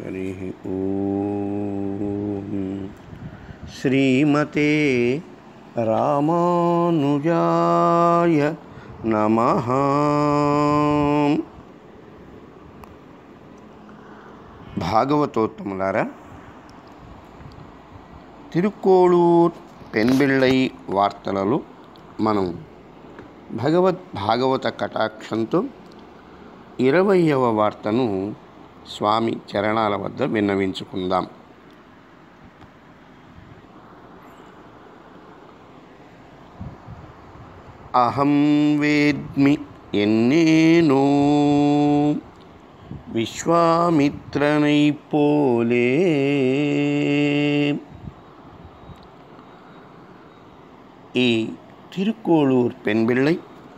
హరి ఓం శ్రీమతే రామానుజాయ నమ భాగవతోత్తములారా తిరుక్కోళూర్ పెన్బిళ్ళై వార్తలలో మనం భగవద్ భాగవత కటాక్షంతో ఇరవయవ వార్తను స్వామి చరణాల వద్ద విన్నవించుకుందాం అహం వేద్మి ఎన్నేనో విశ్వామిత్రనై పోలే ఈ తిరుక్కోళూర్ పెన్బిళ్ళై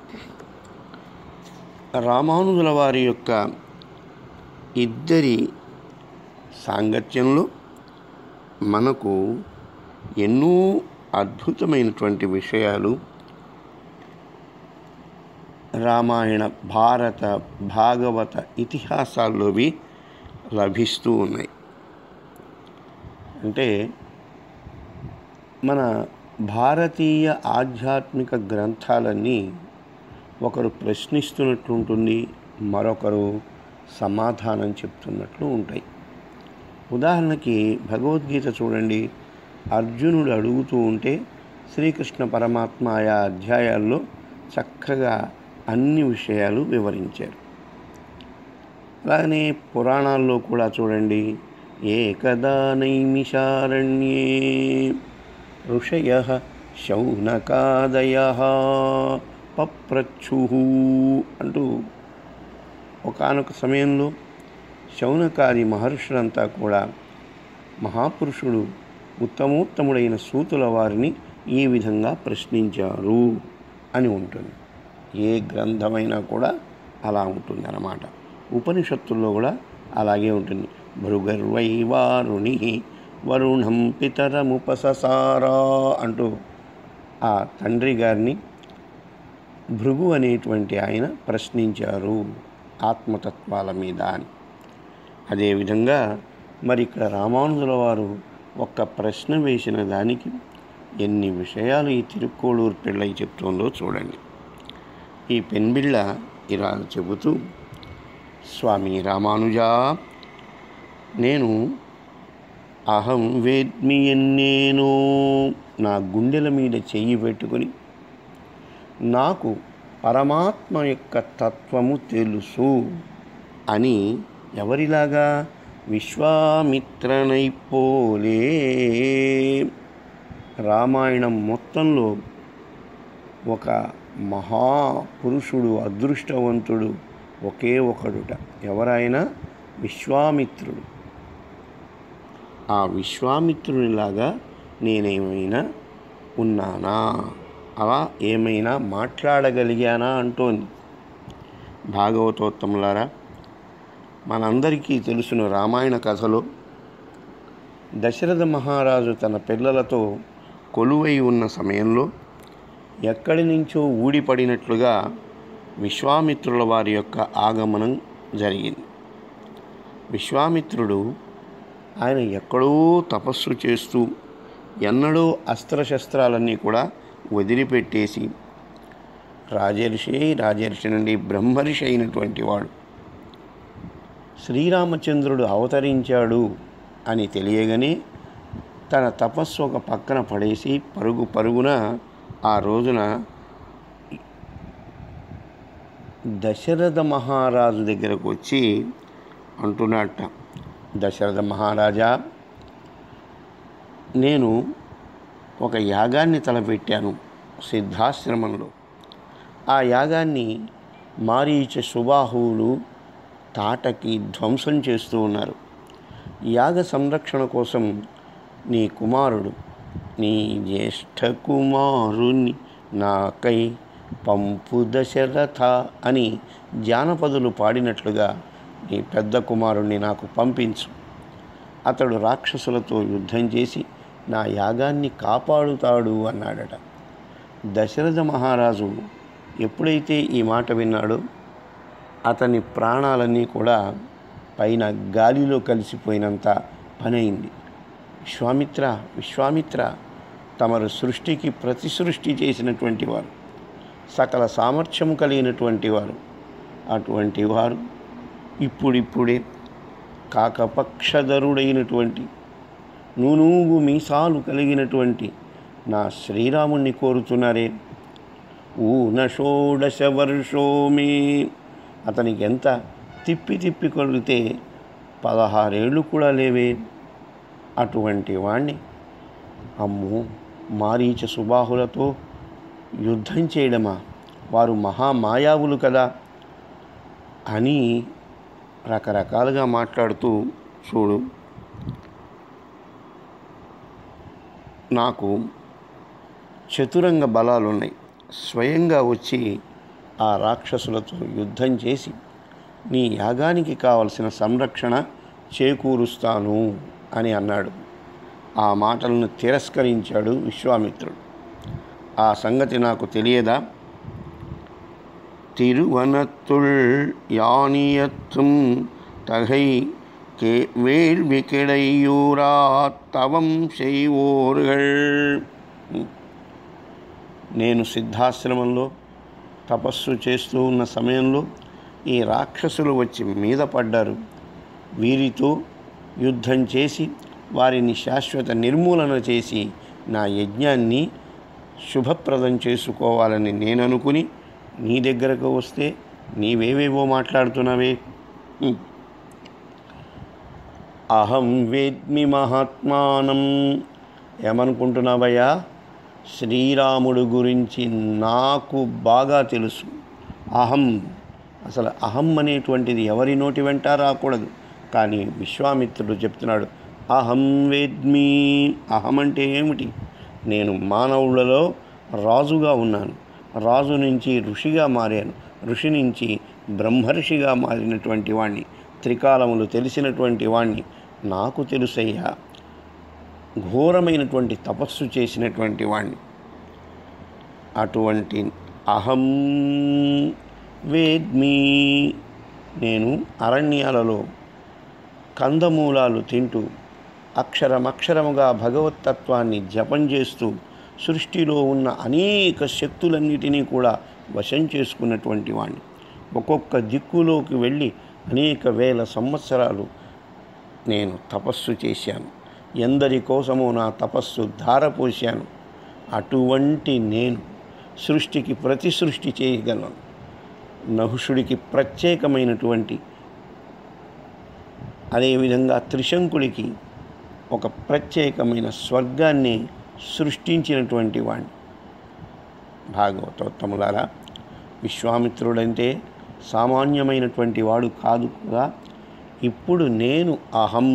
రామానుజుల వారి యొక్క ఇద్దరి సాంగత్యంలో మనకు ఎన్నో అద్భుతమైనటువంటి విషయాలు రామాయణ భారత భాగవత ఇతిహాసాల్లోవి లభిస్తూ ఉన్నాయి అంటే మన భారతీయ ఆధ్యాత్మిక గ్రంథాలన్నీ ఒకరు ప్రశ్నిస్తున్నట్లు ఉంటుంది మరొకరు సమాధానం చెప్తున్నట్లు ఉంటాయి ఉదాహరణకి భగవద్గీత చూడండి అర్జునుడు అడుగుతూ ఉంటే శ్రీకృష్ణ పరమాత్మ ఆయా అధ్యాయాల్లో చక్కగా అన్ని విషయాలు వివరించారు అలాగనే పురాణాల్లో కూడా చూడండి ఏకదా నైమిషారణ్యే ఋషయ శౌనకాదయ పప్రచ్ఛు అంటూ ఒకనొక సమయంలో శౌనకాది మహర్షులంతా కూడా మహాపురుషుడు ఉత్తమోత్తముడైన సూతుల వారిని ఈ విధంగా ప్రశ్నించారు అని ఉంటుంది ఏ గ్రంథమైనా కూడా అలా ఉంటుంది అన్నమాట ఉపనిషత్తుల్లో కూడా అలాగే ఉంటుంది భృగర్వై వారుణి వరుణం పితరముపససారా అంటూ ఆ తండ్రి గారిని భృగు అనేటువంటి ఆయన ప్రశ్నించారు ఆత్మతత్వాల మీద అని అదేవిధంగా మరి ఇక్కడ రామానుజుల వారు ఒక్క ప్రశ్న వేసిన దానికి ఎన్ని విషయాలు ఈ తిరుక్కోళూరు పిళ్ళై చెప్తుందో చూడండి ఈ పెన్బిళ్ళ ఇలా చెబుతూ స్వామి రామానుజా నేను అహం వేద్మి ఎన్నేనో నా గుండెల మీద చెయ్యి పెట్టుకొని నాకు పరమాత్మ యొక్క తత్వము తెలుసు అని ఎవరిలాగా విశ్వామిత్రనైపోలే రామాయణం మొత్తంలో ఒక మహాపురుషుడు అదృష్టవంతుడు ఒకే ఒకడుట ఎవరైనా విశ్వామిత్రుడు ఆ విశ్వామిత్రునిలాగా నేనేమైనా ఉన్నానా అలా ఏమైనా మాట్లాడగలిగానా అంటోంది భాగవతోత్తములారా మనందరికీ తెలుసును రామాయణ కథలో దశరథ మహారాజు తన పిల్లలతో కొలువై ఉన్న సమయంలో ఎక్కడి నుంచో ఊడిపడినట్లుగా విశ్వామిత్రుల వారి యొక్క ఆగమనం జరిగింది విశ్వామిత్రుడు ఆయన ఎక్కడో తపస్సు చేస్తూ ఎన్నడో అస్త్రశస్త్రాలన్నీ కూడా వదిలిపెట్టేసి రాజర్షి రాజర్షి నుండి బ్రహ్మర్షి అయినటువంటి వాడు శ్రీరామచంద్రుడు అవతరించాడు అని తెలియగానే తన తపస్సు ఒక పక్కన పడేసి పరుగు పరుగున ఆ రోజున దశరథ మహారాజు దగ్గరకు వచ్చి అంటున్నట్ట దశరథ మహారాజా నేను ఒక యాగాన్ని తలపెట్టాను సిద్ధాశ్రమంలో ఆ యాగాన్ని మారీచ సుబాహువులు తాటకి ధ్వంసం చేస్తూ ఉన్నారు యాగ సంరక్షణ కోసం నీ కుమారుడు నీ జ్యేష్ఠ కుమారుని నాకై పంపు దశరథ అని జానపదులు పాడినట్లుగా నీ పెద్ద కుమారుణ్ణి నాకు పంపించు అతడు రాక్షసులతో యుద్ధం చేసి నా యాగాన్ని కాపాడుతాడు అన్నాడట దశరథ మహారాజు ఎప్పుడైతే ఈ మాట విన్నాడో అతని ప్రాణాలన్నీ కూడా పైన గాలిలో కలిసిపోయినంత పని అయింది విశ్వామిత్ర విశ్వామిత్ర తమరు సృష్టికి ప్రతి సృష్టి చేసినటువంటి వారు సకల సామర్థ్యము కలిగినటువంటి వారు అటువంటి వారు ఇప్పుడిప్పుడే కాకపక్షధరుడైనటువంటి నూనూగు మీసాలు కలిగినటువంటి నా శ్రీరాముణ్ణి కోరుతున్నారే ఊన షోడశ వర్షోమే అతనికి ఎంత తిప్పి తిప్పి కొడితే పదహారేళ్ళు కూడా లేవే అటువంటి వాణ్ణి అమ్మో మారీచ సుబాహులతో యుద్ధం చేయడమా వారు మహామాయావులు కదా అని రకరకాలుగా మాట్లాడుతూ చూడు నాకు చతురంగ బలాలు ఉన్నాయి స్వయంగా వచ్చి ఆ రాక్షసులతో యుద్ధం చేసి నీ యాగానికి కావలసిన సంరక్షణ చేకూరుస్తాను అని అన్నాడు ఆ మాటలను తిరస్కరించాడు విశ్వామిత్రుడు ఆ సంగతి నాకు తెలియదా திருவனத்துள் யானியத்தும் தகை கே வேள்வி கிடையூரா தవం செய்வோர்கள் నేను సిద్ధాశ్రమంలో తపస్సు చేస్తూ ఉన్న సమయంలో ఈ రాక్షసులు వచ్చి మీద పడ్డారు వీరితో యుద్ధం చేసి వారిని శాశ్వత నిర్మూలన చేసి నా యజ్ఞాన్ని శుభప్రదం చేసుకోవాలని నేను అనుకుని నీ దగ్గరకు వస్తే నీవేవేవో మాట్లాడుతున్నావే హ్మ్. అహం వేద్మి మహాత్మానం ఏమనుకుంటున్నావయ్యా శ్రీరాముడు గురించి నాకు బాగా తెలుసు అహం అసలు అహం అనేటువంటిది ఎవరి నోటి వెంట రాకూడదు కానీ విశ్వామిత్రుడు చెప్తున్నాడు అహం వేద్మి అహం అంటే ఏమిటి నేను మానవులలో రాజుగా ఉన్నాను రాజు నుంచి ఋషిగా మారాను ఋషి నుంచి బ్రహ్మర్షిగా మారినటువంటి వాణ్ణి త్రికాలములు తెలిసినటువంటి వాణ్ణి నాకు తెలుసయ్యా ఘోరమైనటువంటి తపస్సు చేసినటువంటి వాణ్ణి అటువంటి అహం వేద్మి నేను అరణ్యాలలో కందమూలాలు తింటూ అక్షరమక్షరముగా భగవత్తత్వాన్ని జపం చేస్తూ సృష్టిలో ఉన్న అనేక శక్తులన్నిటినీ కూడా వశం చేసుకున్నటువంటి వాణ్ణి ఒక్కొక్క దిక్కులోకి వెళ్ళి అనేక వేల సంవత్సరాలు నేను తపస్సు చేశాను ఎందరి కోసమో నా తపస్సు ధారపోశాను అటువంటి నేను సృష్టికి ప్రతి సృష్టి చేయగలను నహుషుడికి ప్రత్యేకమైనటువంటి అదేవిధంగా త్రిశంకుడికి ఒక ప్రత్యేకమైన స్వర్గాన్ని సృష్టించినటువంటి వాణ్ణి భాగవతోత్తములారా విశ్వామిత్రుడంటే సామాన్యమైనటువంటి వాడు కాదు కదా ఇప్పుడు నేను అహం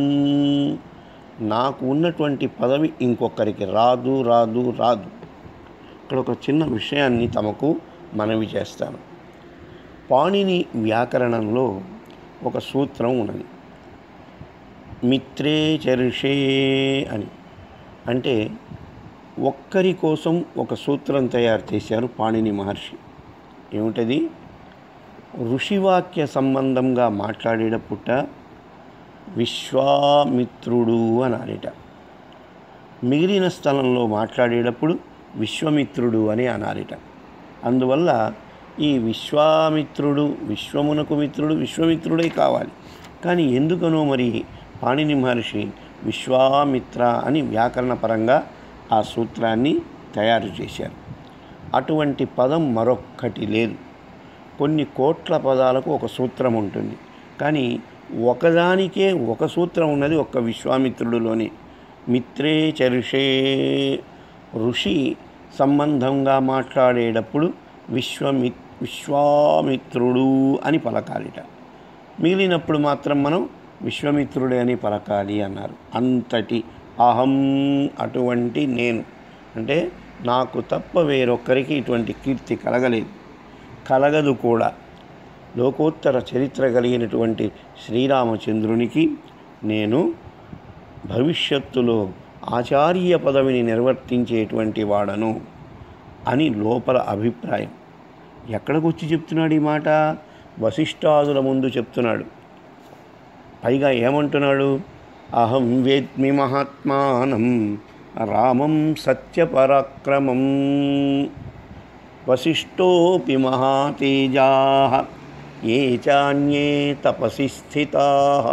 నాకు ఉన్నటువంటి పదవి ఇంకొకరికి రాదు రాదు రాదు ఇక్కడ ఒక చిన్న విషయాన్ని తమకు మనవి చేస్తాను పాణిని వ్యాకరణంలో ఒక సూత్రం ఉన్నది మిత్రే చరుషే అని అంటే ఒక్కరి కోసం ఒక సూత్రం తయారు చేశారు పాణిని మహర్షి ఏమిటది ఋషివాక్య సంబంధంగా మాట్లాడేటప్పుట విశ్వామిత్రుడు అనాలిట మిగిలిన స్థలంలో మాట్లాడేటప్పుడు విశ్వమిత్రుడు అని అనాలిట అందువల్ల ఈ విశ్వామిత్రుడు విశ్వమునకు మిత్రుడు విశ్వమిత్రుడే కావాలి కానీ ఎందుకనో మరి పాణిని మహర్షి విశ్వామిత్ర అని వ్యాకరణపరంగా ఆ సూత్రాన్ని తయారు చేశారు అటువంటి పదం మరొక్కటి లేదు కొన్ని కోట్ల పదాలకు ఒక సూత్రం ఉంటుంది కానీ ఒకదానికే ఒక సూత్రం ఉన్నది ఒక్క విశ్వామిత్రుడిలోనే మిత్రే చరుషే ఋషి సంబంధంగా మాట్లాడేటప్పుడు విశ్వమి విశ్వామిత్రుడు అని పలకాలిట మిగిలినప్పుడు మాత్రం మనం విశ్వమిత్రుడే అని పలకాలి అన్నారు అంతటి అహం అటువంటి నేను అంటే నాకు తప్ప వేరొక్కరికి ఇటువంటి కీర్తి కలగలేదు కలగదు కూడా లోకోత్తర చరిత్ర కలిగినటువంటి శ్రీరామచంద్రునికి నేను భవిష్యత్తులో ఆచార్య పదవిని నిర్వర్తించేటువంటి వాడను అని లోపల అభిప్రాయం ఎక్కడికి వచ్చి చెప్తున్నాడు ఈ మాట వశిష్ఠాదుల ముందు చెప్తున్నాడు పైగా ఏమంటున్నాడు అహం వేద్మి మహాత్మానం రామం సత్యపరాక్రమం వశిష్ఠోపి మహాతేజా ఏ చాన్యే తపసి స్థితా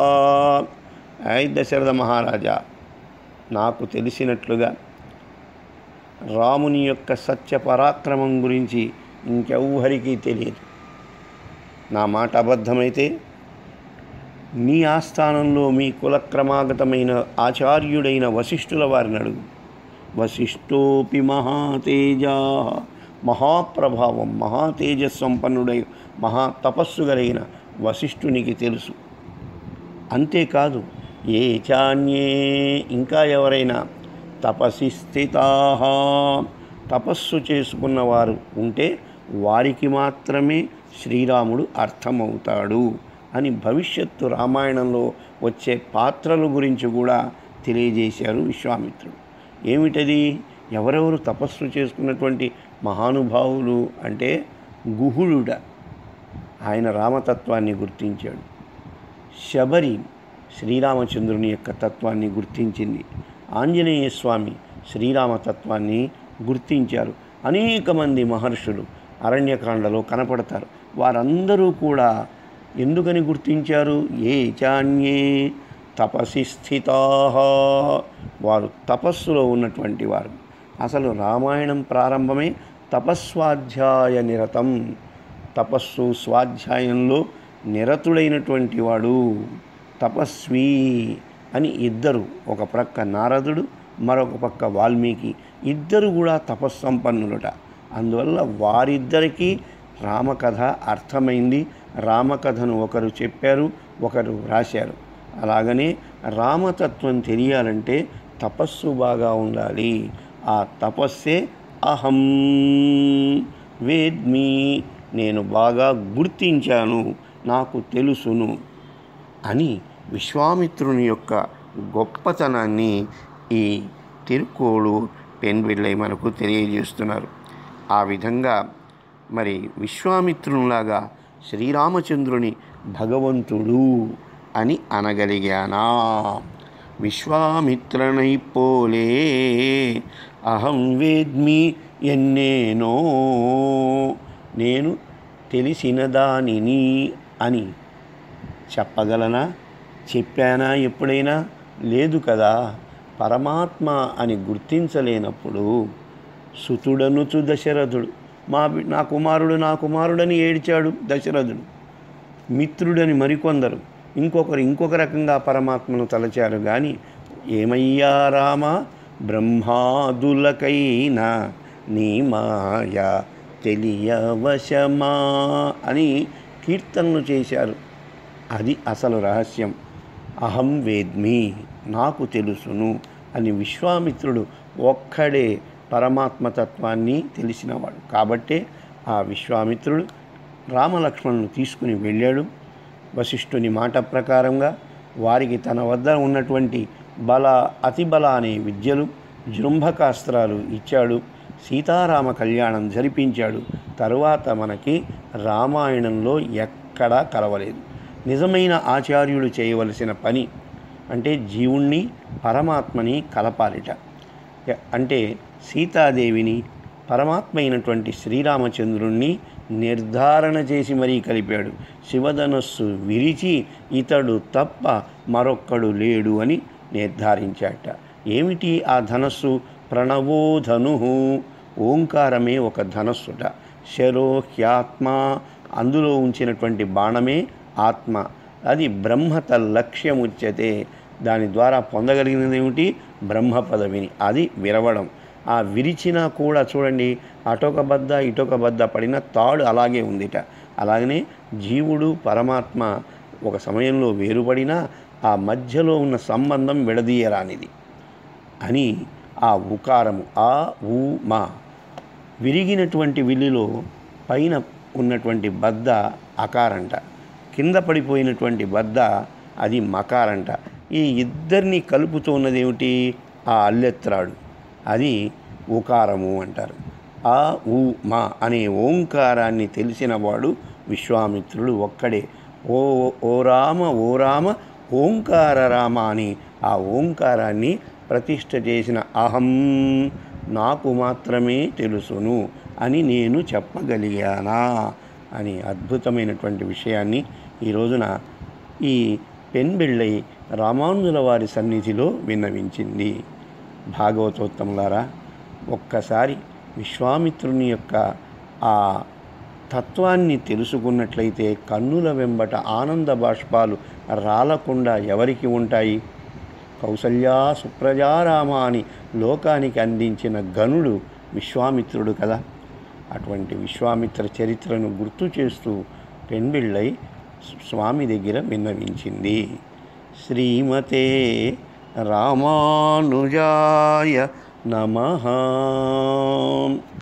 ఐ దశరథ మహారాజా నాకు తెలిసినట్లుగా రాముని యొక్క సత్య పరాక్రమం గురించి ఇంకెవ్వరికీ తెలియదు నా మాట అబద్ధమైతే నీ ఆస్థానంలో మీ కులక్రమాగతమైన ఆచార్యుడైన వశిష్ఠుల వారిని అడుగు వశిష్ఠోపి మహాతేజా మహాప్రభావం మహాతేజ సంపన్నుడై మహా తపస్సు కలిగిన వశిష్ఠునికి తెలుసు అంతేకాదు ఏ చాన్యే ఇంకా ఎవరైనా తపసి స్థితా తపస్సు చేసుకున్నవారు ఉంటే వారికి మాత్రమే శ్రీరాముడు అర్థమవుతాడు అని భవిష్యత్తు రామాయణంలో వచ్చే పాత్రల గురించి కూడా తెలియజేశారు విశ్వామిత్రుడు ఏమిటది ఎవరెవరు తపస్సు చేసుకున్నటువంటి మహానుభావులు అంటే గుహుడుడ ఆయన రామతత్వాన్ని గుర్తించాడు శబరి శ్రీరామచంద్రుని యొక్క తత్వాన్ని గుర్తించింది ఆంజనేయ స్వామి శ్రీరామతత్వాన్ని గుర్తించారు అనేక మంది మహర్షులు అరణ్యకాండలో కనపడతారు వారందరూ కూడా ఎందుకని గుర్తించారు ఏ చాన్యే తపసి స్థితా వారు తపస్సులో ఉన్నటువంటి వారు అసలు రామాయణం ప్రారంభమే తపస్వాధ్యాయ నిరతం తపస్సు స్వాధ్యాయంలో నిరతుడైనటువంటి వాడు తపస్వి అని ఇద్దరు ఒక ప్రక్క నారదుడు మరొక పక్క వాల్మీకి ఇద్దరు కూడా తపస్సంపన్నులట అందువల్ల వారిద్దరికీ రామకథ అర్థమైంది రామకథను ఒకరు చెప్పారు ఒకరు రాశారు అలాగనే రామతత్వం తెలియాలంటే తపస్సు బాగా ఉండాలి ఆ తపస్సే అహం వేద్మి నేను బాగా గుర్తించాను నాకు తెలుసును అని విశ్వామిత్రుని యొక్క గొప్పతనాన్ని ఈ తిరుకోడు పెన్బిళ్ళై మనకు తెలియజేస్తున్నారు ఆ విధంగా మరి విశ్వామిత్రునిలాగా శ్రీరామచంద్రుని భగవంతుడు అని అనగలిగానా విశ్వామిత్రనై పోలే అహం వేద్మి ఎన్నేనో నేను తెలిసిన దానిని అని చెప్పగలనా చెప్పానా ఎప్పుడైనా లేదు కదా పరమాత్మ అని గుర్తించలేనప్పుడు సుతుడనుచు దశరథుడు మా బి- నా కుమారుడు నా కుమారుడని ఏడ్చాడు దశరథుడు మిత్రుడని మరికొందరు ఇంకొకరు ఇంకొక రకంగా పరమాత్మను తలచారు కానీ ఏమయ్యా రామ బ్రహ్మాదులకైనా నీ మాయ తెలియవశమా అని కీర్తనలు చేశారు అది అసలు రహస్యం అహం వేద్మి నాకు తెలుసును అని విశ్వామిత్రుడు ఒక్కడే పరమాత్మతత్వాన్ని తెలిసినవాడు కాబట్టే ఆ విశ్వామిత్రుడు రామలక్ష్మణును తీసుకుని వెళ్ళాడు వశిష్ఠుని మాట ప్రకారంగా వారికి తన వద్ద ఉన్నటువంటి బల అతిబల అనే విద్యలు జృంభకాస్త్రాలు ఇచ్చాడు సీతారామ కళ్యాణం జరిపించాడు తరువాత మనకి రామాయణంలో ఎక్కడా కలవలేదు నిజమైన ఆచార్యుడు చేయవలసిన పని అంటే జీవుణ్ణి పరమాత్మని కలపాలిట ఎ- అంటే సీతాదేవిని పరమాత్మ అయినటువంటి శ్రీరామచంద్రుణ్ణి నిర్ధారణ చేసి మరీ కలిపాడు శివధనస్సు విరిచి ఇతడు తప్ప మరొక్కడు లేడు అని నిర్ధారించాట ఏమిటి ఆ ధనస్సు ప్రణవోధను ఓంకారమే ఒక ధనస్సుట శరో హ్యాత్మ అందులో ఉంచినటువంటి బాణమే ఆత్మ అది బ్రహ్మత లక్ష్యముచ్యతే దాని ద్వారా పొందగలిగినది ఏమిటి బ్రహ్మ పదవిని అది విరవడం ఆ విరిచినా కూడా చూడండి అటొక బద్ద ఇటొక బద్ద పడిన తాడు అలాగే ఉందిట అలాగనే జీవుడు పరమాత్మ ఒక సమయంలో వేరుపడినా ఆ మధ్యలో ఉన్న సంబంధం విడదీయరానిది అని ఆ ఉకారము ఆ ఊ మా విరిగినటువంటి విల్లులో పైన ఉన్నటువంటి బద్ద అకారంట కింద పడిపోయినటువంటి బద్ద అది మకారంట ఈ ఇద్దరిని కలుపుతూ ఉన్నది ఏమిటి ఆ అల్లెత్రాడు అది ఉకారము అంటారు ఆ ఊ మా అనే ఓంకారాన్ని తెలిసినవాడు విశ్వామిత్రుడు ఒక్కడే ఓ ఓ రామ ఓ రామ ఓంకార రామ అని ఆ ఓంకారాన్ని ప్రతిష్ఠ చేసిన అహం నాకు మాత్రమే తెలుసును అని నేను చెప్పగలిగానా అని అద్భుతమైనటువంటి విషయాన్ని ఈ రోజున ఈ పెన్బిళ్ళై రామానుజుల వారి సన్నిధిలో విన్నవించింది భాగవతోత్తములారా ఒక్కసారి విశ్వామిత్రుని యొక్క ఆ తత్వాన్ని తెలుసుకున్నట్లయితే కన్నుల వెంబట ఆనంద బాష్పాలు రాలకుండా ఎవరికి ఉంటాయి కౌసల్యా సుప్రజారామ అని లోకానికి అందించిన గనుడు విశ్వామిత్రుడు కదా అటువంటి విశ్వామిత్ర చరిత్రను గుర్తు చేస్తూ పెన్బిళ్ళై స్వామి దగ్గర విన్నవించింది శ్రీమతే రామానుజాయ నమ